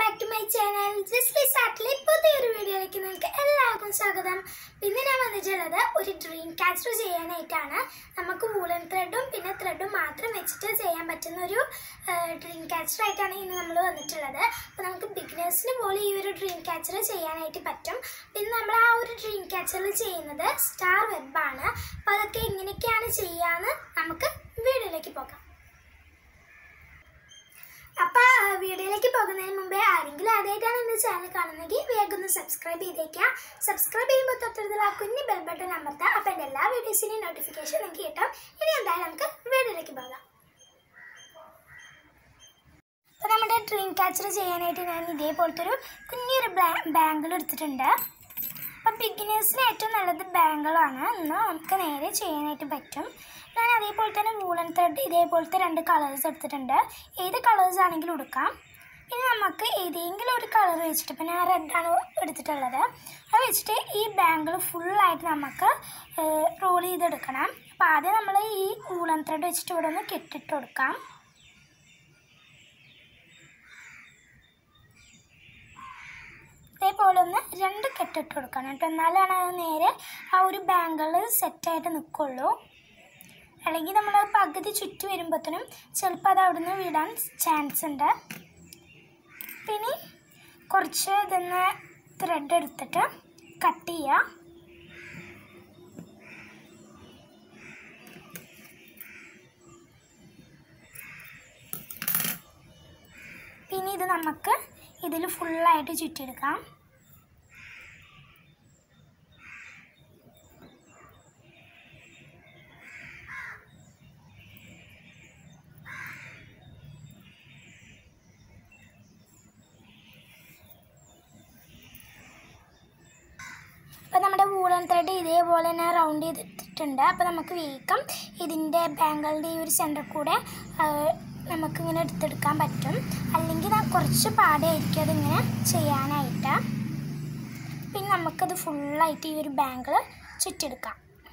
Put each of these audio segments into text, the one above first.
back to my channel just സാറ്റിലെ പുതിയൊരു വീഡിയോയിലേക്ക് നിങ്ങൾക്ക് എല്ലാവർക്കും സ്വാഗതം ഇന്ന് ഞാൻ വന്നിട്ടുള്ളത് ഒരു ഡ്രീം ക്യാച്ചർ ചെയ്യാനായിട്ടാണ് നമുക്ക് വൂളൻ ത്രെഡും പിന്നെ ത്രെഡും മാത്രം വെച്ചിട്ട് ചെയ്യാൻ പറ്റുന്ന ഒരു ഡ്രീം ക്യാച്ചർ ആയിട്ടാണ് ഇന്ന് നമ്മൾ വന്നിട്ടുള്ളത് അപ്പോൾ നമുക്ക് ബിഗിനേഴ്സിന് പോലും ഈ ഒരു ഡ്രീം ക്യാച്ചർ ചെയ്യാനായിട്ട് പറ്റും പിന്നെ നമ്മൾ ആ ഒരു ഡ്രീം ക്യാച്ചറിൽ ചെയ്യുന്നത് സ്റ്റാർ വെബാണ് അപ്പോൾ അതൊക്കെ എങ്ങനെയൊക്കെയാണ് ചെയ്യാന്ന് നമുക്ക് വീഡിയോയിലേക്ക് പോകാം അപ്പൊ ആ, വീഡിയോയിലേക്ക് പോകുന്നതിന് മുമ്പേ ആരെങ്കിലും ആദ്യമായിട്ടാണ് എന്റെ ചാനൽ കാണുന്നെങ്കിൽ വേഗം ഒന്ന് സബ്സ്ക്രൈബ് ചെയ്തേക്കാം സബ്സ്ക്രൈബ് ചെയ്യുമ്പോൾ തൊട്ടടുത്തുള്ള ആ കുഞ്ഞ് ബെൽ ബട്ടൺ അമർത്താം അപ്പൊ എന്റെ എല്ലാ വീഡിയോസിന്റെയും നോട്ടിഫിക്കേഷൻ നിങ്ങൾക്ക് കിട്ടും ഇനി എന്തായാലും നമുക്ക് വീഡിയോയിലേക്ക് പോകാം അപ്പോൾ നമ്മുടെ ഡ്രീം ക്യാച്ചർ ചെയ്യാനായിട്ട് ഞാൻ ഇതേപോലത്തെ ഒരു കുഞ്ഞൊരു ബാങ്കിൾ എടുത്തിട്ടുണ്ട് അപ്പം ബിഗിനേഴ്സിന് ഏറ്റവും നല്ലത് ബാങ്കിളാണ് ഇന്ന് നമുക്ക് നേരെ ചെയ്യാനായിട്ട് പറ്റും ഞാൻ അതേപോലെ തന്നെ വൂളൻ ത്രെഡ് ഇതേപോലത്തെ രണ്ട് കളേഴ്സ് എടുത്തിട്ടുണ്ട് ഏത് കളേഴ്സ് ആണെങ്കിലും എടുക്കാം പിന്നെ നമുക്ക് ഏതെങ്കിലും ഒരു കളർ വെച്ചിട്ട് ഇപ്പം ഞാൻ റെഡാണ് എടുത്തിട്ടുള്ളത് അത് വെച്ചിട്ട് ഈ ബാങ്കിൾ ഫുള്ളായിട്ട് നമുക്ക് റോൾ ചെയ്തെടുക്കണം അപ്പോൾ ആദ്യം നമ്മൾ ഈ വൂളൻ ത്രെഡ് വെച്ചിട്ട് ഇവിടെ ഒന്ന് കെട്ടിട്ട് കൊടുക്കാം ഇതേപോലെ ഒന്ന് രണ്ട് കെട്ടിട്ട് കൊടുക്കണം കേട്ടോ എന്നാലാണ് അത് നേരെ ആ ഒരു ബാങ്കിൾ സെറ്റായിട്ട് നിൽക്കുള്ളൂ അല്ലെങ്കിൽ നമ്മൾ പകുതി ചുറ്റി വരുമ്പോഴത്തേനും ചിലപ്പോൾ അത് അവിടുന്ന് വിടാൻ ചാൻസ് ഉണ്ട് പിന്നെ കുറച്ച് ഇതൊന്ന് ത്രെഡ് എടുത്തിട്ട് കട്ട് ചെയ്യുക പിന്നെ ഇത് നമുക്ക് ഇതിൽ ഫുള്ളായിട്ട് ചുറ്റിയെടുക്കാം അപ്പോൾ നമ്മുടെ വൂളൻ ത്രെഡ് ഇതേപോലെ തന്നെ റൗണ്ട് ചെയ്തിട്ടുണ്ട് അപ്പോൾ നമുക്ക് വേഗം ഇതിൻ്റെ ബാങ്കിളുടെ ഈ ഒരു സെൻറ്റർ കൂടെ ആ, നമുക്കിങ്ങനെ എടുത്തെടുക്കാൻ പറ്റും അല്ലെങ്കിൽ ന- കുറച്ച് പാടായിരിക്കും അതിങ്ങനെ ചെയ്യാനായിട്ട് പിന്നെ നമുക്കത് ഫുള്ളായിട്ട് ഈ ഒരു ബാങ്കിൾ ചുറ്റെടുക്കാം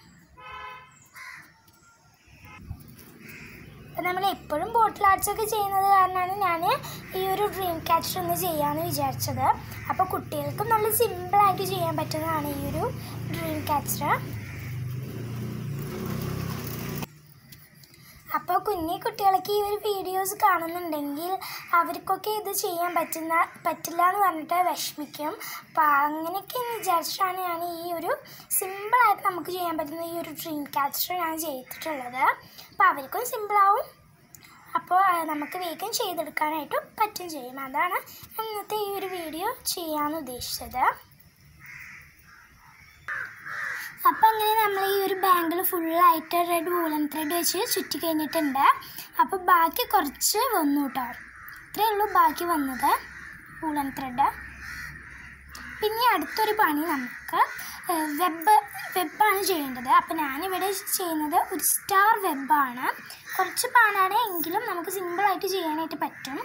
അപ്പം നമ്മൾ എപ്പോഴും ബോട്ടിൽ ആർട്സ് ഒക്കെ ചെയ്യുന്നത് കാരണമാണ് ഞാൻ ഈ ഒരു ഡ്രീം ക്യാച്ചർ ഒന്ന് ചെയ്യാമെന്ന് വിചാരിച്ചത് അപ്പോൾ കുട്ടികൾക്കും നല്ല സിമ്പിളായിട്ട് ചെയ്യാൻ പറ്റുന്നതാണ് ഈ ഒരു ഡ്രീം ക്യാച്ചർ അപ്പോൾ കുഞ്ഞി കുട്ടികൾക്ക് ഈ ഒരു വീഡിയോസ് കാണുന്നുണ്ടെങ്കിൽ അവർക്കൊക്കെ ഇത് ചെയ്യാൻ പറ്റുന്ന പറ്റില്ല എന്ന് പറഞ്ഞിട്ട് വിഷമിക്കും അപ്പോൾ അങ്ങനെയൊക്കെ എന്ന് വിചാരിച്ചിട്ടാണ് ഞാൻ ഈ ഒരു സിമ്പിളായിട്ട് നമുക്ക് ചെയ്യാൻ പറ്റുന്ന ഈ ഒരു ഡ്രീം ക്യാച്ചർ ഞാൻ ചെയ്തിട്ടുള്ളത് അപ്പോൾ അവർക്കും സിമ്പിളാവും അപ്പോൾ ആ, നമുക്ക് വേഗം ചെയ്തെടുക്കാനായിട്ടും പറ്റും ചെയ്യും അതാണ് ഇന്നത്തെ ഈ ഒരു വീഡിയോ ചെയ്യാമെന്ന് ഉദ്ദേശിച്ചത് അപ്പോൾ അങ്ങനെ നമ്മൾ ഈ ഒരു ബാങ്കിൾ ഫുള്ളായിട്ട് റെഡ് വൂളൻ ത്രെഡ് വെച്ച് ചുറ്റി കഴിഞ്ഞിട്ടുണ്ട് അപ്പോൾ ബാക്കി കുറച്ച് വന്നു കേട്ടോ ഇത്രയേ ഉള്ളൂ ബാക്കി വന്നത് വൂളൻ ത്രെഡ് പിന്നെ അടുത്തൊരു പണി നമുക്ക് വെബ് വെബാണ് ചെയ്യേണ്ടത് അപ്പോൾ ഞാനിവിടെ ചെയ്യുന്നത് ഒരു സ്റ്റാർ വെബാണ് കുറച്ച് പാനാണ് എങ്കിലും നമുക്ക് സിമ്പിളായിട്ട് ചെയ്യാനായിട്ട് പറ്റും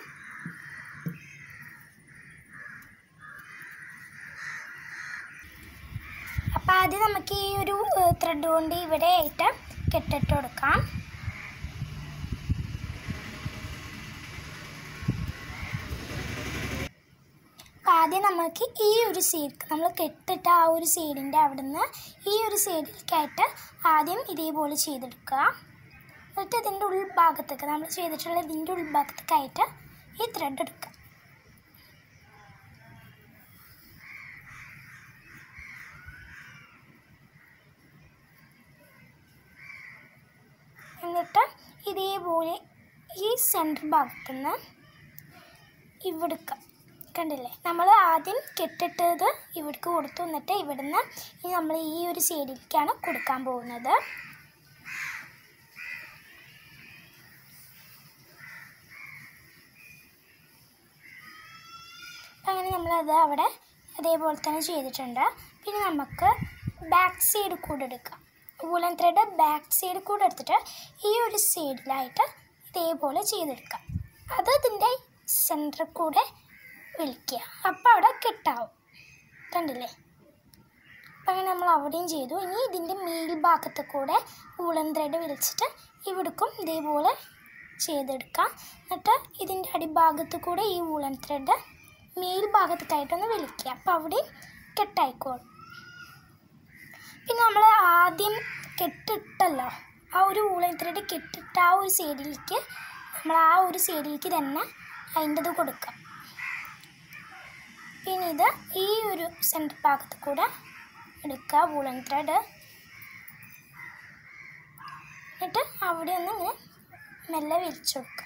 അപ്പോൾ ആദ്യം നമുക്ക് ഈ ഒരു ത്രെഡ് കൊണ്ട് ഇവിടെ ആയിട്ട് കെട്ടിട്ട് കൊടുക്കാം അപ്പോൾ ആദ്യം നമുക്ക് ഈ ഒരു സൈഡ് നമ്മൾ കെട്ടിട്ട ആ ഒരു സൈഡിൻ്റെ അവിടുന്ന് ഈ ഒരു സൈഡിലേക്കായിട്ട് ആദ്യം ഇതേപോലെ ചെയ്തെടുക്കുക എന്നിട്ട് ഇതിൻ്റെ ഉൾഭാഗത്തേക്ക് നമ്മൾ ചെയ്തിട്ടുള്ള ഇതിൻ്റെ ഉൾഭാഗത്തേക്കായിട്ട് ഈ ത്രെഡ് എടുക്കുക എന്നിട്ട് ഇതേപോലെ ഈ സെൻറ്റർ ഭാഗത്തുനിന്ന് ഇവിടുക്ക് കണ്ടില്ലേ നമ്മൾ ആദ്യം കെട്ടിട്ടത് ഇവിടേക്ക് കൊടുത്തു എന്നിട്ട് ഇവിടുന്ന് ഇനി നമ്മൾ ഈ ഒരു സൈഡിലേക്കാണ് കൊടുക്കാൻ പോകുന്നത് അങ്ങനെ നമ്മളത് അവിടെ അതേപോലെ തന്നെ ചെയ്തിട്ടുണ്ട് പിന്നെ നമുക്ക് ബാക്ക് സൈഡ് കൂടെ എടുക്കാം വൂലൻ ത്രെഡ് ബാക്ക് സൈഡ് കൂടെ എടുത്തിട്ട് ഈ ഒരു സൈഡിലായിട്ട് ഇതേപോലെ ചെയ്തെടുക്കാം അത് ഇതിൻ്റെ സെൻറ്ററിൽ കൂടെ വിളിക്കുക അപ്പോൾ അവിടെ കെട്ടാവും കണ്ടില്ലേ അപ്പം അങ്ങനെ നമ്മൾ അവിടെയും ചെയ്തു ഇനി ഇതിൻ്റെ മേൽഭാഗത്ത് കൂടെ വൂളൻ ത്രെഡ് വിളിച്ചിട്ട് ഇവിടേക്കും ഇതേപോലെ ചെയ്തെടുക്കാം എന്നിട്ട് ഇതിൻ്റെ അടിഭാഗത്ത് കൂടെ ഈ വൂളൻ ത്രെഡ് മേൽ ഭാഗത്തേക്കായിട്ടൊന്ന് വലിക്കുക അപ്പോൾ അവിടെ കെട്ടായിക്കോളും പിന്നെ നമ്മൾ ആദ്യം കെട്ടിട്ടല്ലോ ആ ഒരു ഊളൻ ത്രെഡ് കെട്ടിട്ട് ആ ഒരു സൈഡിലേക്ക് നമ്മൾ ആ ഒരു സൈഡിലേക്ക് തന്നെ അതിൻ്റെത് കൊടുക്കാം പിന്നെ ഇത് ഈ ഒരു സെൻറ്റർ ഭാഗത്ത് കൂടെ എടുക്കുക വൂളൻ ത്രെഡ് എന്നിട്ട് അവിടെ ഒന്ന് ഇങ്ങനെ മെല്ലെ വിരിച്ചു കൊടുക്കുക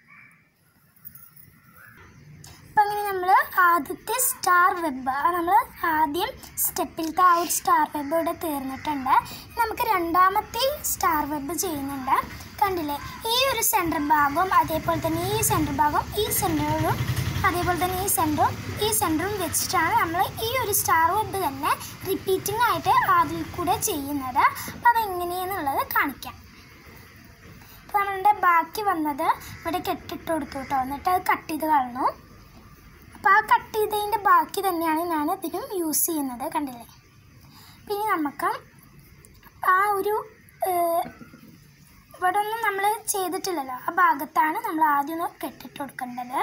അപ്പം അങ്ങനെ നമ്മൾ ആദ്യത്തെ സ്റ്റാർ വെബ് നമ്മൾ ആദ്യം സ്റ്റെപ്പിലത്തെ ആ ഒരു സ്റ്റാർ വെബ് ഇവിടെ തീർന്നിട്ടുണ്ട് നമുക്ക് രണ്ടാമത്തെ സ്റ്റാർ വെബ് ചെയ്യുന്നുണ്ട് കണ്ടില്ലേ ഈ ഒരു സെൻറ്റർ ഭാഗവും അതേപോലെ തന്നെ ഈ സെൻറ്റർ ഭാഗം ഈ സെൻറ്ററും അതേപോലെ തന്നെ ഈ സെൻറ്ററും ഈ സെൻറ്ററും വെച്ചിട്ടാണ് നമ്മൾ ഈ ഒരു സ്റ്റാർ വെബ് തന്നെ റിപ്പീറ്റിംഗ് ആയിട്ട് അതിൽ കൂടെ ചെയ്യുന്നത് അപ്പോൾ അതെങ്ങനെയാണെന്നുള്ളത് കാണിക്കാം അപ്പോൾ നമ്മളുടെ ബാക്കി വന്നത് ഇവിടെ കെട്ടിട്ട് കൊടുത്തു കേട്ടോ എന്നിട്ട് അത് കട്ട് ചെയ്ത് കളഞ്ഞു അപ്പോൾ ആ കട്ട് ചെയ്തതിൻ്റെ ബാക്കി തന്നെയാണ് ഞാൻ ഇതിനും യൂസ് ചെയ്യുന്നത് കണ്ടില്ലേ പിന്നെ നമുക്ക് ആ ഒരു ഏഹ്, ഇവിടെ ഒന്നും നമ്മൾ ചെയ്തിട്ടില്ലല്ലോ ആ ഭാഗത്താണ് നമ്മൾ ആദ്യം ഒന്ന് കെട്ടിട്ട് കൊടുക്കേണ്ടത്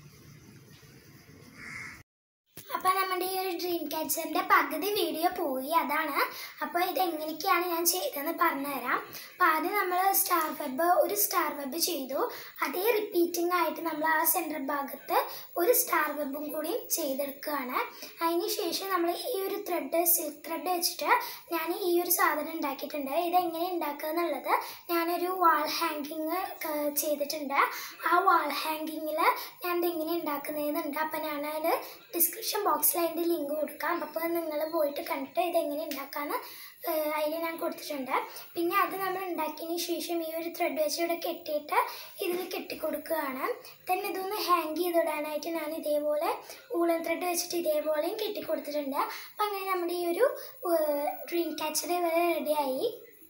അപ്പോൾ നമ്മുടെ ഈ ഒരു ഡ്രീം ക്യാച്ചറിൻ്റെ പകുതി വീഡിയോ പോയി അതാണ് അപ്പോൾ ഇത് എങ്ങനെയൊക്കെയാണ് ഞാൻ ചെയ്തതെന്ന് പറഞ്ഞുതരാം അപ്പോൾ ആദ്യം നമ്മൾ സ്റ്റാർ വെബ് ഒരു സ്റ്റാർ വെബ് ചെയ്തു അതേ റിപ്പീറ്റിംഗ് ആയിട്ട് നമ്മൾ ആ സെൻറ്റർ ഭാഗത്ത് ഒരു സ്റ്റാർ വെബും കൂടി ചെയ്തെടുക്കുകയാണ് അതിന് ശേഷം നമ്മൾ ഈ ഒരു ത്രെഡ് സിൽക്ക് ത്രെഡ് വെച്ചിട്ട് ഞാൻ ഈ ഒരു സാധനം ഉണ്ടാക്കിയിട്ടുണ്ട് ഇത് എങ്ങനെ ഉണ്ടാക്കുക എന്നുള്ളത് ഞാനൊരു വാൾ ഹാങ്കിങ് ചെയ്തിട്ടുണ്ട് ആ വാൾ ഹാങ്കിങ്ങിൽ ഞാൻ ഇതെങ്ങനെ ഉണ്ടാക്കുന്നതെന്നുണ്ട് അപ്പോൾ ഞാനത് ഡിസ്ക്രിപ്ഷൻ ബോക്സിൽ അതിൻ്റെ ലിങ്ക് കൊടുക്കാം അപ്പോൾ നിങ്ങൾ പോയിട്ട് കണ്ടിട്ട് ഇതെങ്ങനെ ഉണ്ടാക്കാമെന്ന് അതിൽ ഞാൻ കൊടുത്തിട്ടുണ്ട് പിന്നെ അത് നമ്മൾ ഉണ്ടാക്കിയതിന് ശേഷം ഈ ഒരു ത്രെഡ് വെച്ച് ഇവിടെ കെട്ടിയിട്ട് ഇതിൽ കെട്ടിക്കൊടുക്കുകയാണ് തന്നെ ഇതൊന്ന് ഹാങ് ചെയ്തിടാനായിട്ട് ഞാൻ ഇതേപോലെ ഊളൻ ത്രെഡ് വെച്ചിട്ട് ഇതേപോലെയും കെട്ടിക്കൊടുത്തിട്ടുണ്ട് അപ്പം അങ്ങനെ നമ്മുടെ ഈ ഒരു ഡ്രീം ക്യാച്ചർ ഇവിടെ റെഡിയായി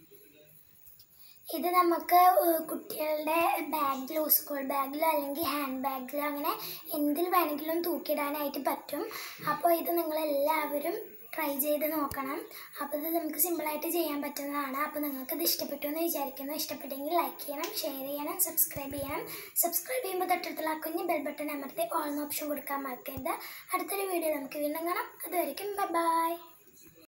ഇത് നമുക്ക് ഏഹ്, കുട്ടികളുടെ ബാഗിലോ സ്കൂൾ ബാഗിലോ അല്ലെങ്കിൽ ഹാൻഡ് ബാഗിലോ അങ്ങനെ എന്തിൽ വേണമെങ്കിലും തൂക്കിയിടാനായിട്ട് പറ്റും അപ്പോൾ ഇത് നിങ്ങളെല്ലാവരും ട്രൈ ചെയ്ത് നോക്കണം അപ്പോൾ ഇത് നമുക്ക് സിമ്പിളായിട്ട് ചെയ്യാൻ പറ്റുന്നതാണ് അപ്പോൾ നിങ്ങൾക്ക് ഇത് ഇഷ്ടപ്പെട്ടു എന്ന് വിചാരിക്കുന്നു ഇഷ്ടപ്പെട്ടെങ്കിൽ ലൈക്ക് ചെയ്യണം ഷെയർ ചെയ്യണം സബ്സ്ക്രൈബ് ചെയ്യണം സബ്സ്ക്രൈബ് ചെയ്യുമ്പോൾ തൊട്ടടുത്തുള്ള ആ കുഞ്ഞ് ബെൽ ബട്ടൺ അമർത്തി ഓൾ ഓപ്ഷൻ കൊടുക്കാൻ മറക്കരുത് അടുത്തൊരു വീഡിയോ നമുക്ക് വീണ്ടും കാണാം അതുവരെയും ബൈ ബൈ